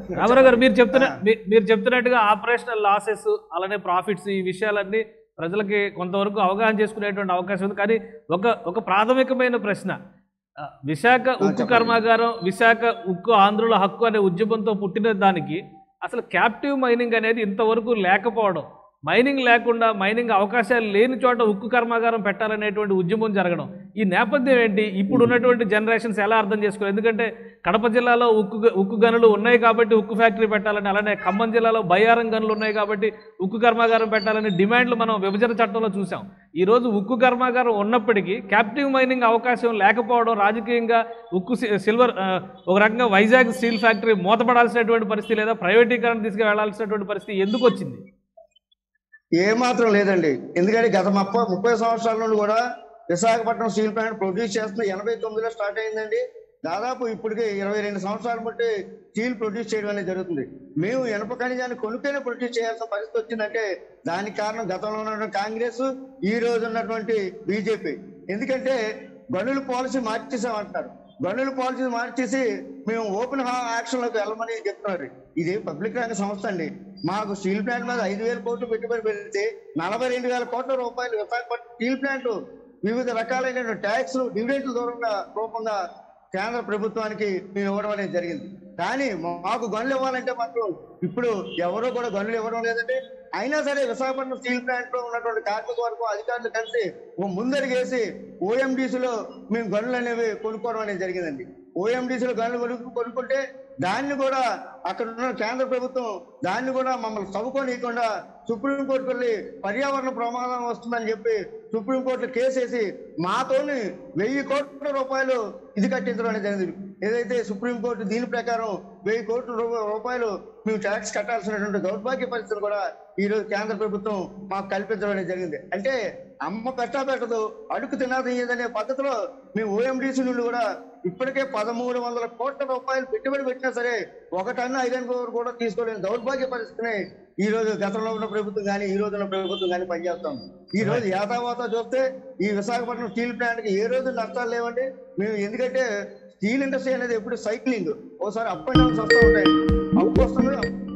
రామారావు గారు మీరు చెప్తున్న మీ- మీరు చెప్తున్నట్టుగా ఆపరేషనల్ లాసెస్ అలానే ప్రాఫిట్స్ ఈ విషయాలన్నీ ప్రజలకి కొంతవరకు అవగాహన చేసుకునేటువంటి అవకాశం ఉంది కానీ ఒక ఒక ప్రాథమికమైన ప్రశ్న ఆ, విశాఖ ఉక్కు చెప్పండి. కర్మాగారం విశాఖ ఉక్కు ఆంధ్రుల హక్కు అనే ఉద్యమంతో పుట్టిన దానికి అసలు క్యాప్టివ్ మైనింగ్ అనేది ఇంతవరకు లేకపోవడం మైనింగ్ లేకుండా మైనింగ్ అవకాశాలు లేని చోట ఉక్కు కర్మాగారం పెట్టాలనేటువంటి ఉద్యమం జరగడం ఈ నేపథ్యం ఏంటి ఇప్పుడు ఉన్నటువంటి జనరేషన్స్ ఎలా అర్థం చేసుకోవాలి ఎందుకంటే కడప జిల్లాలో ఉక్కు గ- ఉక్కు గనులు ఉన్నాయి కాబట్టి ఉక్కు ఫ్యాక్టరీ పెట్టాలని అలానే ఖమ్మం జిల్లాలో బయ్యారం గనులు ఉన్నాయి కాబట్టి ఉక్కు కర్మాగారం పెట్టాలని డిమాండ్లు మనం విభజన చట్టంలో చూసాం ఈ రోజు ఉక్కు కర్మాగారం ఉన్నప్పటికీ క్యాప్టివ్ మైనింగ్ అవకాశం లేకపోవడం రాజకీయంగా ఉక్కు సి- సిల్వర్ ఆ, ఒక రకంగా వైజాగ్ స్టీల్ ఫ్యాక్టరీ మూతపడాల్సినటువంటి పరిస్థితి లేదా ప్రైవేటీకరణ తీసుకువెళ్లాల్సినటువంటి పరిస్థితి ఎందుకు వచ్చింది ఏమాత్రం లేదండి ఎందుకంటే గత ముప్పై ముప్పై సంవత్సరాల నుండి కూడా విశాఖపట్నం స్టీల్ ప్లాంట్ ప్రొడ్యూస్ చేస్తున్న ఎనభై తొమ్మిదిలో స్టార్ట్ అయిందండి దాదాపు ఇప్పటికే ఇరవై రెండు సంవత్సరాలు బట్టి స్టీల్ ప్రొడ్యూస్ చేయడం అనేది జరుగుతుంది మేము ఇనప ఖనిజాన్ని కొనుక్కొని ప్రొడ్యూస్ చేయాల్సిన పరిస్థితి వచ్చిందంటే దానికి కారణం గతంలో ఉన్నటువంటి కాంగ్రెస్ ఈ రోజు ఉన్నటువంటి బీజేపీ ఎందుకంటే గనుల పాలసీ మార్చేసామంటున్నారు గనుల పాలసీ మార్చేసి మేము ఓపెన్ యాక్షన్ లోకి వెళ్ళమని చెప్తున్నారు ఇది పబ్లిక్ రంగ సంస్థ అండి మాకు స్టీల్ ప్లాంట్ మీద ఐదు వేల కోట్లు పెట్టుబడి పెడితే నలభై రెండు వేల కోట్ల రూపాయలు విశాఖపట్నం స్టీల్ ప్లాంట్ వివిధ రకాలైన ట్యాక్స్ డివిడెంట్ల దూరంగా రూపంగా కేంద్ర ప్రభుత్వానికి మేము ఇవ్వడం అనేది జరిగింది కానీ మాకు గనులు ఇవ్వాలంటే మాత్రం ఇప్పుడు ఎవరు కూడా గనులు ఇవ్వడం లేదంటే అయినా సరే విశాఖపట్నం స్టీల్ ప్లాంట్ లో ఉన్నటువంటి కార్మిక వర్గం అధికారులు కలిసి ఓ ముందరిగేసి OMDC లో మేము గనులు అనేవి కొనుక్కోవడం అనేది జరిగిందండి OMDC లో గనులు కొనుక్కు కొనుక్కుంటే దాన్ని కూడా అక్కడ ఉన్న కేంద్ర ప్రభుత్వం దాన్ని కూడా మమ్మల్ని చదువుకోనీయకుండా సుప్రీంకోర్టు వెళ్ళి పర్యావరణ ప్రమాదం వస్తుందని చెప్పి సుప్రీంకోర్టు కేసేసి మాతోని వెయ్యి కోట్ల రూపాయలు ఇది కట్టించడం అనేది జరిగింది ఏదైతే సుప్రీంకోర్టు దీని ప్రకారం వెయ్యి కోట్ల రూ- రూపాయలు మేము ట్యాక్స్ కట్టాల్సినటువంటి దౌర్భాగ్య పరిస్థితులు కూడా ఈ రోజు కేంద్ర ప్రభుత్వం మాకు కల్పించడం అనేది జరిగింది అంటే అమ్మ పెట్టా పెట్టదు అడుగు తినాదనే పద్ధతిలో మేము ఓఎండిసి నుండి కూడా ఇప్పటికే పదమూడు వందల కోట్ల రూపాయలు పెట్టుబడి పెట్టినా సరే ఒక టన్ను ఐరన్ కోర్ కూడా తీసుకోలేని దౌర్భాగ్య పరిస్థితిని ఈ రోజు గతంలో ఉన్న ప్రభుత్వం కానీ ఈ రోజు ఉన్న ప్రభుత్వం కానీ పనిచేస్తాం ఈ రోజు యాతావాత చూస్తే ఈ విశాఖపట్నం స్టీల్ ప్లాంట్ కి ఏ రోజు నష్టాలు లేవండి మేము ఎందుకంటే స్టీల్ ఇండస్ట్రీ అనేది ఎప్పుడు సైక్లింగ్ ఓసారి అప్ అండ్ డౌన్స్ వస్తూ ఉంటాయి అప్పు వస్తుంది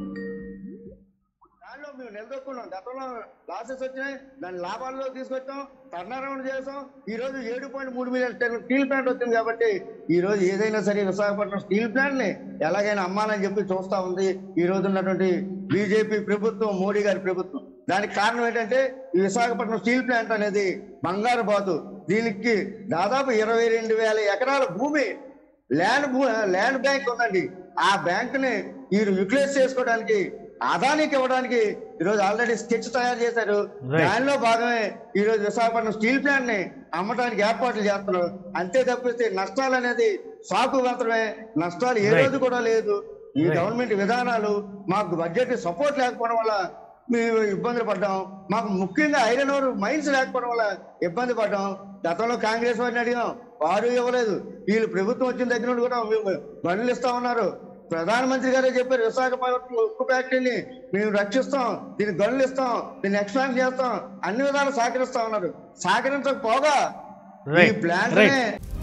దానిలో మేము నిలదొక్కున్నాం గతంలో లాసెస్ వచ్చినాయి దాని లాభాల్లో తీసుకొచ్చాం టర్న్ అరౌండ్ చేసాం ఈ రోజు ఏడు పాయింట్ మూడు మిలియన్ టన్ స్టీల్ ప్లాంట్ వచ్చింది కాబట్టి ఈ రోజు ఏదైనా సరే విశాఖపట్నం స్టీల్ ప్లాంట్ ని ఎలాగైనా అమ్మాలని చెప్పి చూస్తా ఉంది ఈ రోజు ఉన్నటువంటి బీజేపీ ప్రభుత్వం మోడీ గారి ప్రభుత్వం దానికి కారణం ఏంటంటే ఈ విశాఖపట్నం స్టీల్ ప్లాంట్ అనేది బంగారు బాతు దీనికి దాదాపు ఇరవై రెండు వేల ఎకరాల భూమి ల్యాండ్ భూ ల్యాండ్ బ్యాంక్ ఉందండి ఆ బ్యాంక్ ని మీరు యూటిలైజ్ చేసుకోవడానికి అదానికి ఇవ్వడానికి ఈరోజు ఆల్రెడీ స్కెచ్ తయారు చేశారు Right. దానిలో భాగమే ఈ రోజు విశాఖపట్నం స్టీల్ ప్లాంట్ ని అమ్మడానికి ఏర్పాట్లు చేస్తున్నారు అంతే తప్పిస్తే నష్టాలు అనేది సాకు మాత్రమే నష్టాలు ఏ Right. రోజు కూడా లేదు ఈ Right. గవర్నమెంట్ విధానాలు మాకు బడ్జెట్ సపోర్ట్ లేకపోవడం వల్ల మేము ఇబ్బందులు పడ్డాం మాకు ముఖ్యంగా ఐరన్ ఓర్ మైన్స్ లేకపోవడం వల్ల ఇబ్బంది పడ్డాం గతంలో కాంగ్రెస్ వారిని అడిగాం వారు ఇవ్వలేదు వీళ్ళు ప్రభుత్వం వచ్చిన దగ్గర నుండి కూడా మేము గనులు ఇస్తా ఉన్నారు ప్రధానమంత్రి గారే చెప్పారు విశాఖపట్నం ఉక్కు ఫ్యాక్టరీని మేము రక్షిస్తాం దీనికి గనులు ఇస్తాం దీన్ని ఎక్స్పాండ్ చేస్తాం అన్ని విధాలు సహకరిస్తా ఉన్నారు సహకరించకపోగా ఈ రైట్ ప్లాంట్ రైట్